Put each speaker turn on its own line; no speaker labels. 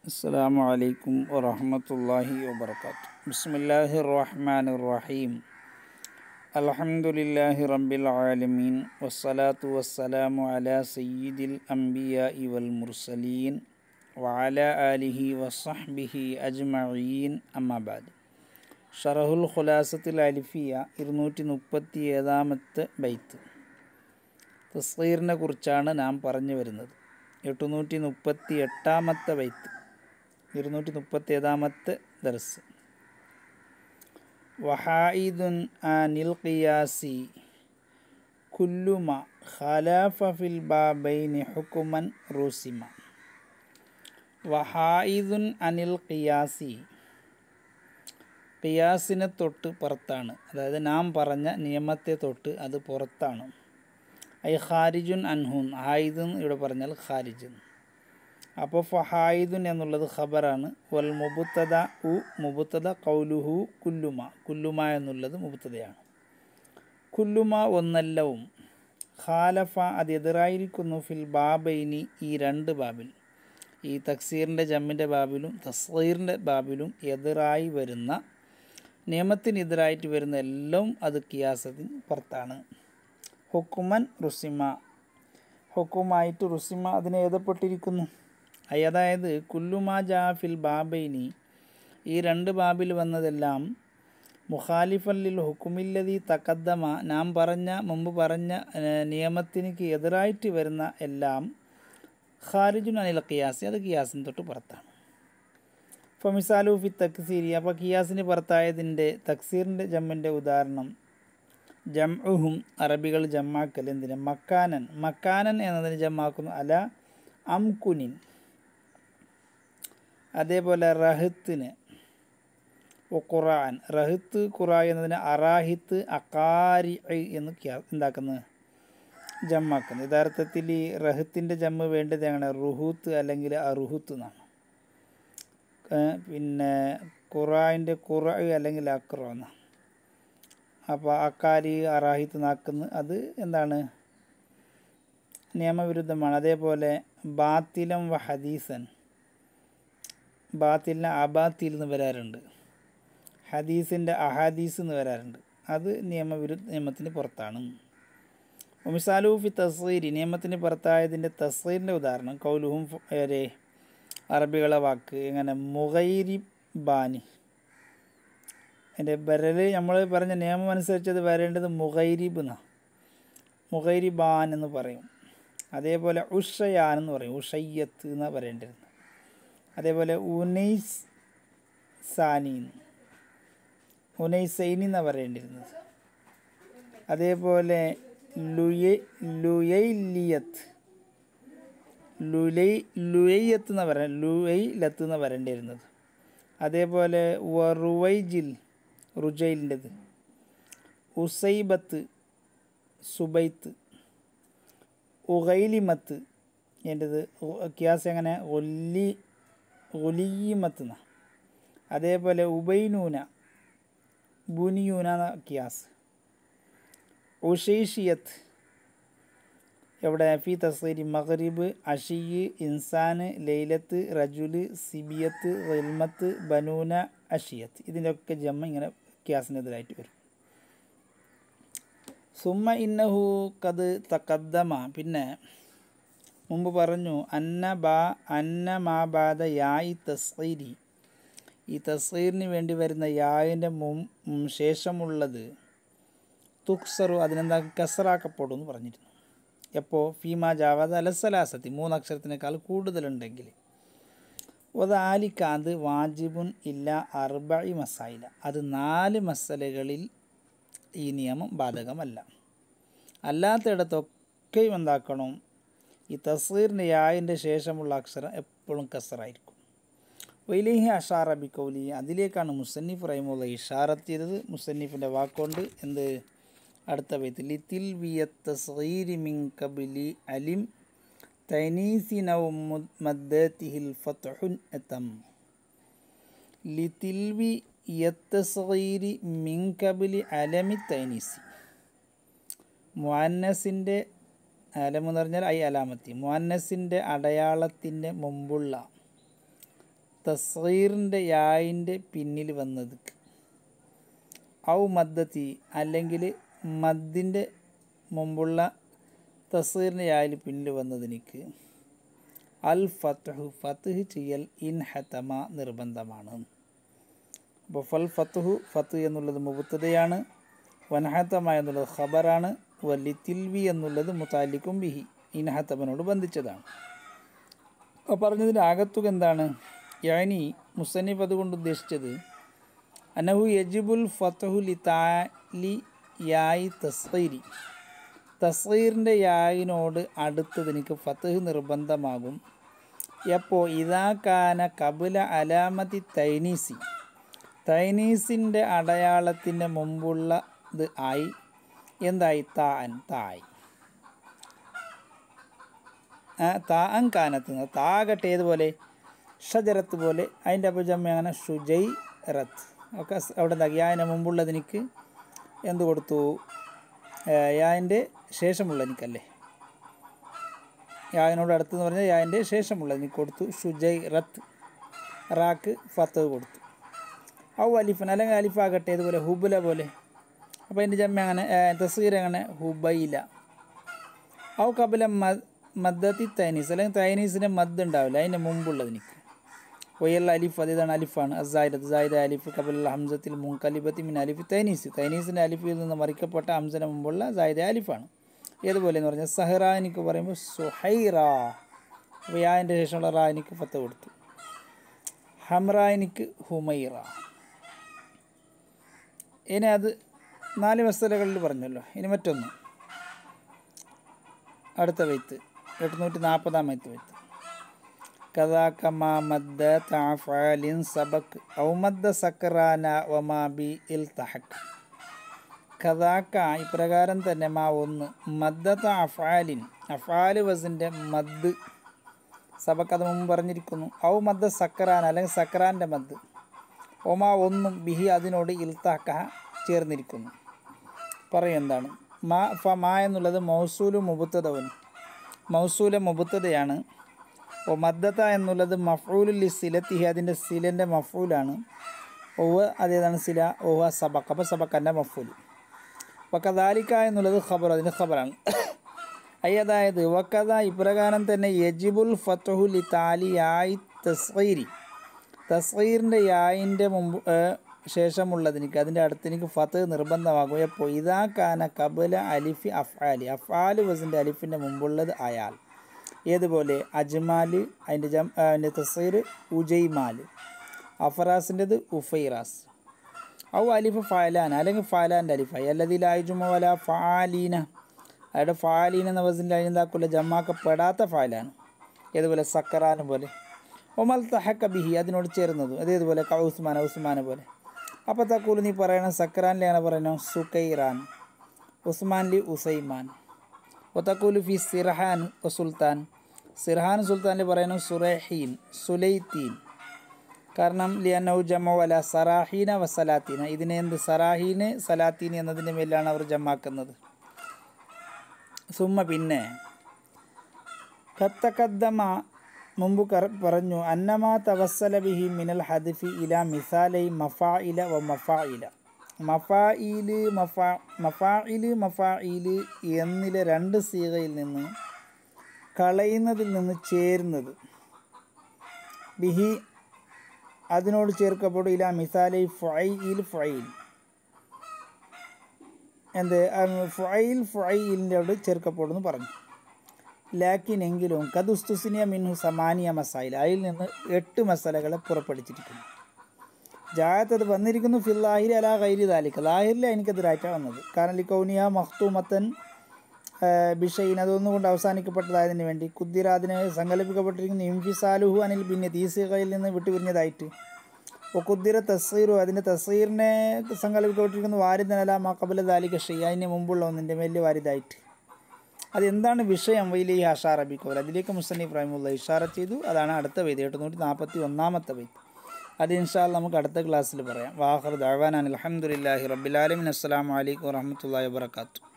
السلام عليكم ورحمة الله وبركاته بسم الله الرحمن الرحيم الحمد لله رب العالمين والصلاة والسلام على سيد الأنبياء والمرسلين وعلى آله وصحبه أجمعين أما بعد ഷറഹുൽ ഖുലാസത്തിൽ അലിഫിയ ഇരുന്നൂറ്റി മുപ്പത്തി ഏഴാമത്തെ ബൈത്ത് തസ്ഗീറിനെ കുറിച്ചാണ് നാം പറഞ്ഞു വരുന്നത് എട്ടുനൂറ്റി മുപ്പത്തി എട്ടാമത്തെ ബൈത്ത് ഇരുന്നൂറ്റി മുപ്പത്തി ഏഴാമത്തെ ദർസ് വഹായിദുൻ അനിൽ ഖിയാസി കുല്ലുമ ഖലാഫ ഫിൽ ബാബൈനി ഹുക്കുമൻ റൂസിമ വഹായിദുൻ അനിൽ ഖിയാസി ഖിയാസിനെ തൊട്ട് പുറത്താണ് അതായത് നാം പറഞ്ഞ നിയമത്തെ തൊട്ട് അത് പുറത്താണ് ഐ ഖാരിജുൻ അൻഹുൻ ഹായിദുൻ ഇവിടെ പറഞ്ഞാൽ ഖാരിജുൻ അപ്പോൾ ഫഹായിദുൻ എന്നുള്ളത് ഖബറാണ് വൽ മുബുത്തദ ഉ മുബുത്തദ കൗലുഹു കുല്ലുമ കുല്ലുമ എന്നുള്ളത് മുബുത്തതയാണ് കുല്ലുമ ഒന്നല്ലവും ഖാലഫ അത് എതിരായിരിക്കുന്നു ഫിൽ ബാബൈനി ഈ രണ്ട് ബാബിൽ ഈ തക്സീറിൻ്റെ ജമ്മിൻ്റെ ബാബിലും തസ്സീറിൻ്റെ ബാബിലും എതിരായി വരുന്ന നിയമത്തിനെതിരായിട്ട് വരുന്ന എല്ലാം അത് കിയാസത്തിന് പുറത്താണ് ഹുക്കുമൻ റുസിമ ഹുക്കുമായിട്ട് റുസിമ അതിനെ എഴുതപ്പെട്ടിരിക്കുന്നു അതായത് കുല്ലുമാ ജാഫിൽ ബാബൈനി ഈ രണ്ട് ബാബിൽ വന്നതെല്ലാം മുഖാലിഫല്ലിൽ ഹുക്കുമില്ലതി തക്കദ്ദമ നാം പറഞ്ഞ മുമ്പ് പറഞ്ഞ നിയമത്തിന് എതിരായിട്ട് വരുന്ന എല്ലാം ഖാരിജുൻ അനിൽ ഖിയാസി അത് ഖിയാസിന് തൊട്ട് പുറത്താണ് ഇപ്പോൾ മിസാലു ഫി തക്സീരി അപ്പോൾ ഖിയാസിന് പുറത്തായതിൻ്റെ തക്സീറിൻ്റെ ജമ്മിൻ്റെ ഉദാഹരണം ജംഉഹും അറബികൾ ജമ്മാക്കൽ എന്തിന് മക്കാനൻ മക്കാനൻ എന്നതിന് ജമ്മാക്കുന്നു അല അംകുനിൻ അതേപോലെ റഹത്തിന് ഖുറാൻ റഹത്ത് ഖുറ എന്നതിന് അറാഹിത്ത് അക്കാരി എന്ന് എന്താക്കുന്നത് ജമ്മാക്കുന്നത് യഥാർത്ഥത്തിൽ ഈ റഹത്തിൻ്റെ ജമ്മ് വേണ്ടത് എങ്ങനെ റുഹൂത്ത് അല്ലെങ്കിൽ അറുഹുത്ത് എന്നാണ് പിന്നെ ഖുറാൻ്റെ ഖുറ അല്ലെങ്കിൽ അക്ര എന്നാണ് അപ്പോൾ അക്കാരി അറാഹിത്ത് നാക്കുന്ന അത് എന്താണ് നിയമവിരുദ്ധമാണ് അതേപോലെ ബാത്തിലം വ ഹദീസൻ ബാത്തിലിന് അബാത്തിൽ എന്ന് വരാറുണ്ട് ഹദീസിൻ്റെ അഹാദീസ് എന്ന് വരാറുണ്ട് അത് നിയമവിരുദ്ധ നിയമത്തിന് പുറത്താണ് മിസാലു ഫി തസ്സീരി നിയമത്തിന് പുറത്തായതിൻ്റെ തസ്സീറിൻ്റെ ഉദാഹരണം കൗലുഹും ഏരെ അറബികളെ വാക്ക് എങ്ങനെ മുഗൈരി ബാനി എൻ്റെ ബരൽ നമ്മൾ പറഞ്ഞ നിയമം അനുസരിച്ച് അത് വരേണ്ടത് മുഗൈരിബ് എന്നാണ് മുഗൈരിബാൻ എന്ന് പറയും അതേപോലെ ഉഷയാൻ എന്ന് പറയും ഉഷയ്യത്ത് എന്ന് പറയേണ്ടിരുന്നത് അതേപോലെ ഉനൈസ് സാനി ഉനൈസൈനി എന്നാണ് പറയേണ്ടിരുന്നത് അതേപോലെ ലുയ ലുയലിയത്ത് ലുലൈ ലുയത്ത് എന്ന് പറയാം ലുയൈ ലത്ത് എന്ന് പറയേണ്ടിയിരുന്നത് അതേപോലെ വറുവൈജിൽ റുജൈലിൻ്റെത് ഉസൈബത്ത് സുബൈത്ത് ഉഗൈലിമത്ത് എൻ്റെത് ക്യാസ് എങ്ങനെ ഒല്ലി ഒലിയമത്ത് എന്ന അതേപോലെ ഉബൈനൂന ബുനിയൂന എന്ന ക്യാസ് ഉഷൈഷിയത്ത് എവിടെ ഫി തസീരി മഗ്രിബ് അഷിയ് ഇൻസാന് ലൈലത്ത് റജുല് സിബിയത്ത് റിൽമത്ത് ബനൂന അഷിയത്ത് ഇതിൻ്റെയൊക്കെ ജമ്മ ഇങ്ങനെ ക്യാസിനെതിരായിട്ട് വരും സുമ്മ ഇന്നഹു കത് തക്കദ്ദമ പിന്നെ മുമ്പ് പറഞ്ഞു അന്ന ബാ അന്ന മാബാദ യായി തസ്സീരി ഈ തസ്സീറിന് വേണ്ടി വരുന്ന യായിൻ്റെ മും ശേഷമുള്ളത് തുക്സറു അതിനെന്താ കസറാക്കപ്പെടും എന്ന് പറഞ്ഞിരുന്നു എപ്പോൾ ഫീമ ജാവദ് അലസലാസത്തി മൂന്നക്ഷരത്തിനേക്കാൾ കൂടുതലുണ്ടെങ്കിൽ ഒതാലിക്കാത് വാജിബുൻ ഇല്ല അർബി മസായില അത് നാല് മസലകളിൽ ഈ നിയമം ബാധകമല്ല അല്ലാത്തയിടത്തൊക്കെയും എന്താക്കണം ഈ തസീറിൻ്റെ യായൻ്റെ ശേഷമുള്ള അക്ഷരം എപ്പോഴും കസറായിരിക്കും വൈലേഹി അഷാറബി കൗലി അതിലേക്കാണ് മുസന്നിഫ് റഹിമുള്ള ഇഷാറത്ത് ചെയ്തത് മുസന്നിഫിൻ്റെ വാക്കുകൊണ്ട് എന്ത് അടുത്ത ബൈത്ത് ലിത്തിൽ വിയത്തീരി മിൻ കബിലി അലിം തൈനീസി നൗ മദ്ദത്തിഹിൽ ഫത്ഹുൻ എത്തം ലിത്തിൽവി യത്തീരി മിൻ കബിലി അലമി തൈനീസി മുഅന്നസിൻ്റെ അലമെന്ന് പറഞ്ഞാൽ ഐ അലാമത്തി മുഅന്നസിൻ്റെ അടയാളത്തിൻ്റെ മുമ്പുള്ള തസ്ഗീറിൻ്റെ യായിൻ്റെ പിന്നിൽ വന്നത് ഔ മദ്ദത്തി അല്ലെങ്കിൽ മദ്ദിൻ്റെ മുമ്പുള്ള തസ്ഗീറിൻ്റെ യായിൽ പിന്നിൽ വന്നതിനിക്ക് അൽ ഫത്ഹു ഫത്ഹ് ചെയ്യൽ ഇൻ ഹതമ നിർബന്ധമാണ് അപ്പോൾ ഫൽ ഫത്ഹു ഫത്ത് എന്നുള്ളത് മുബത്തതയാണ് വൻഹത്തമ എന്നുള്ളത് ഖബറാണ് വലി തിൽവി എന്നുള്ളത് മുത്താലിക്കും ബിഹി ഇൻഹത്തമനോട് ബന്ധിച്ചതാണ് അപ്പോൾ പറഞ്ഞതിൻ്റെ ആകത്തുക എന്താണ് യാനി മുസന്നിഫ് അതുകൊണ്ട് ഉദ്ദേശിച്ചത് അനഹു യജിബുൽ ഫത്തഹു ലി താലി യായി തസ്ഗീരി തസ്ഗീറിൻ്റെ യായിനോട് അടുത്തതിനിക്ക് ഫത്തഹ് നിർബന്ധമാകും എപ്പോൾ ഇതാ കാന കബുല അലാമതി തൈനീസി തൈനീസിൻ്റെ അടയാളത്തിൻ്റെ മുമ്പുള്ളത് ആയി എന്തായി താൻ തായ് താൻ കാനത്ത് താകട്ടെ ഏതുപോലെ ഷജറത്ത് പോലെ അതിൻ്റെ അപജമ്മ അങ്ങനെ ഷുജൈ റത്ത് ഒക്കെ അവിടെ എന്താക്കി യാതിൻ്റെ മുമ്പുള്ളതിനിക്ക് എന്ത് കൊടുത്തു യാതിൻ്റെ ശേഷമുള്ള എനിക്കല്ലേ യാതിനോട് അടുത്തെന്ന് പറഞ്ഞാൽ യാതിൻ്റെ ശേഷമുള്ള എനിക്ക് കൊടുത്തു ഷുജൈ റത്ത് റാക്ക് ഫത്ത് കൊടുത്തു ഔ അലിഫൻ അല്ലെങ്കിൽ അലിഫാകട്ടെ ഇതുപോലെ ഹുബുല പോലെ അപ്പോൾ അതിൻ്റെ ജമ്മ അങ്ങനെ തസ്വീർ അങ്ങനെ ഹുബൈല ഔ കബല മദ്ദത്തി തൈനീസ് അല്ലെങ്കിൽ തൈനീസിൻ്റെ മദ് ഉണ്ടാവില്ല അതിൻ്റെ മുമ്പുള്ളത് എനിക്ക് ഒയ്യൽ അലിഫ് അത് ഇതാണ് അലിഫാണ് അസായിദത്ത് സായിദ അലിഫ് കബൽ ഹംസത്തിൽ മുൻകലിബത്തി മിൻ അലിഫ് തൈനീസ് തൈനീസിൻ്റെ അലിഫിൽ നിന്ന് മറിക്കപ്പെട്ട ഹംസന് മുമ്പുള്ള സായിദ അലിഫാണ് ഏതുപോലെ എന്ന് പറഞ്ഞാൽ സഹറ എനിക്ക് പറയുമ്പോൾ സുഹൈറ അപ്പോൾ യാതിൻ്റെ ശേഷമുള്ള റാ എനിക്ക് ഫത്ത് കൊടുത്തു ഹംറ എനിക്ക് ഹുമൈറ ഇനി അത് നാല് മസലകളിൽ പറഞ്ഞല്ലോ ഇനി മറ്റൊന്ന് അടുത്ത വെയ്ത്ത് എട്ടുനൂറ്റി നാൽപ്പതാമത്തെ വെയ്ത്ത് കഥാക്കമാ മദ്ദ താഫാലിൻ സബക് ഔമദ്ദ സക്രാന വമാബി ഇൽ തഹക് കഥാക്ക ഇപ്രകാരം തന്നെ മാ ഒന്ന് മദ്ദത്ത അഫാലിൻ അഫാല് വസിൻ്റെ മദ് സബക്ക് അത് മുമ്പ് പറഞ്ഞിരിക്കുന്നു ഔ മദ്ദ സക്രാൻ അല്ലെങ്കിൽ സക്രാൻ്റെ മദ് ഒമാ ഒന്നും ബിഹി അതിനോട് ഇൽത്താക്ക ചേർന്നിരിക്കുന്നു പറയും എന്താണ് മാ ഫ മാ എന്നുള്ളത് മൗസൂലു മുബുത്തതവൻ മൗസൂല മുബുത്തതയാണ് ഓ മദ്ദത്ത എന്നുള്ളത് മഫൂലുൽ സിലത്തിഹി അതിൻ്റെ സിലൻ്റെ മഫൂലാണ് ഓവ അതേതാണ് സില ഓവ സബക്ക് അപ്പോൾ സബക്കൻ്റെ മഫൂൽ അപ്പോൾ കദാലിക്ക എന്നുള്ളത് ഖബർ അതിൻ്റെ ഖബറാണ് അയ്യ അതായത് വക്കഥ ഇപ്രകാരം തന്നെ യജിബുൽ ഫത്തഹു ലി താലി യായി തസ്ഗീരി തസ്ഗീറിൻ്റെ യായിൻ്റെ മുമ്പ് ശേഷമുള്ളതിനിക്ക് അതിൻ്റെ അടുത്തെനിക്ക് ഫത്ത് നിർബന്ധമാകും എപ്പോൾ ഇതാ കാന കബല അലിഫി അഫ്ആലി അഫ്ആല് വസിൻ്റെ അലിഫിൻ്റെ മുമ്പുള്ളത് അയാൾ ഏതുപോലെ അജ്മാൽ അതിൻ്റെ ജം അതിൻ്റെ തസ്സീർ ഉജൈമാൽ അഫറാസിൻ്റെത് ഉഫൈറാസ് ഔ അലിഫ് ഫാലാൻ അല്ലെങ്കിൽ ഫാലാൻ്റെ അലിഫായി അല്ലതിൽ ആയിജുമ വല ഫാലീന അയാളുടെ ഫാലീന എന്ന വസിൻ്റെ അതിനെന്താക്കില്ല ജമാക്കപ്പെടാത്ത ഫാലാണ് ഏതുപോലെ സക്കറാൻ പോലെ ഒമൽ തഹക്ക ബിഹി അതിനോട് ചേർന്നതും അതേതുപോലെ ഉസ്മാൻ ഉസ്മാനെ പോലെ അപ്പോൾ തക്കൂല് നീ പറയണം സക്രാനിലെ അങ്ങനെ പറയണം സുക്കൈറാൻ ഉസ്മാൻലി ഉസൈമാൻ ഒത്തക്കൂലു ഫി സിർഹാൻ ഒ സുൽത്താൻ സിർഹാൻ സുൽത്താനിൽ പറയണം സുറഹീൻ സുലൈത്തീൻ കാരണം ലിയന്നൗ ജമ വല സറാഹീന വസലാത്തീന ഇതിനെ എന്ത് സറാഹീന് സലാത്തീൻ എന്നതിൻ്റെ മേലാണ് അവർ ജമാക്കുന്നത് സുമ്മ പിന്നെ കത്തക്കദ്ദമ മുമ്പ് കർ പറഞ്ഞു അന്നമാ തവസ്സല ബിഹി മിനൽ ഹദിഫി ഇല മിസാലൈ മഫായില വ മഫായില മഫായില് മഫാ മഫായില് മഫായില് എന്നിലെ രണ്ട് സീകയിൽ നിന്ന് കളയുന്നതിൽ നിന്ന് ചേരുന്നത് ബിഹി അതിനോട് ചേർക്കപ്പെടും ഇല മിസാലൈ ഫൈൽ ഫൈൽ എന്ത് ഫൈൽ ഫൈലിൻ്റെ ചേർക്കപ്പെടുന്നു പറഞ്ഞു ലാക്കിൻ എങ്കിലും കദുസ്തുസിനിയ മിൻഹു സമാനിയ മസായിൽ അതിൽ നിന്ന് എട്ട് മസാലകളെ പുറപ്പെടുത്തിയിരിക്കുന്നു ജായത്ത് അത് വന്നിരിക്കുന്നു ഫിൽ ലാഹിരി അലാ ഗൈരി ദാലിക്ക് ലാഹിരിൽ എനിക്കെതിരായിട്ടാണ് വന്നത് കാരണം ലിക്കൗനിയ മഖ്തൂമത്തൻ ബിഷൈൻ അതൊന്നുകൊണ്ട് അവസാനിക്കപ്പെട്ടതായതിന് വേണ്ടി കുദ്ദിര അതിന് സങ്കല്പിക്കപ്പെട്ടിരിക്കുന്ന ഇംഫിസാലുഹു അനിൽ പിന്നെ തീസികയിൽ നിന്ന് വിട്ടുപിരിഞ്ഞതായിട്ട് ഒ കുദ്ദിര തസ്സീറു അതിൻ്റെ തസ്സീറിനെ സങ്കല്പിക്കപ്പെട്ടിരിക്കുന്ന വാരിദനല മക്കബല ദാലിക ഷെയ് അതിന് മുമ്പുള്ള ഒന്നിൻ്റെ മേലിൽ വാരിദായിട്ട് അതെന്താണ് വിഷയം വൈലി ഹഷാർ അബിക്കോൽ അതിലേക്ക് മുസന്നിഫ് റഹിമുള്ള ഇഷാറ ചെയ്തു അതാണ് അടുത്ത വെയ്ത് എട്ടുനൂറ്റി നാൽപ്പത്തി ഒന്നാമത്തെ വെയ്ത്ത് അത് ഇൻഷാൽ നമുക്ക് അടുത്ത ക്ലാസ്സിൽ പറയാം വാഹർ ദാവാൻ അലഹമുല്ലാഹി റബ്ബിലാലമിൻ അസ്സാം വലൈക്കും വാഹമത്തല്ലാ വാബർക്കാത്തു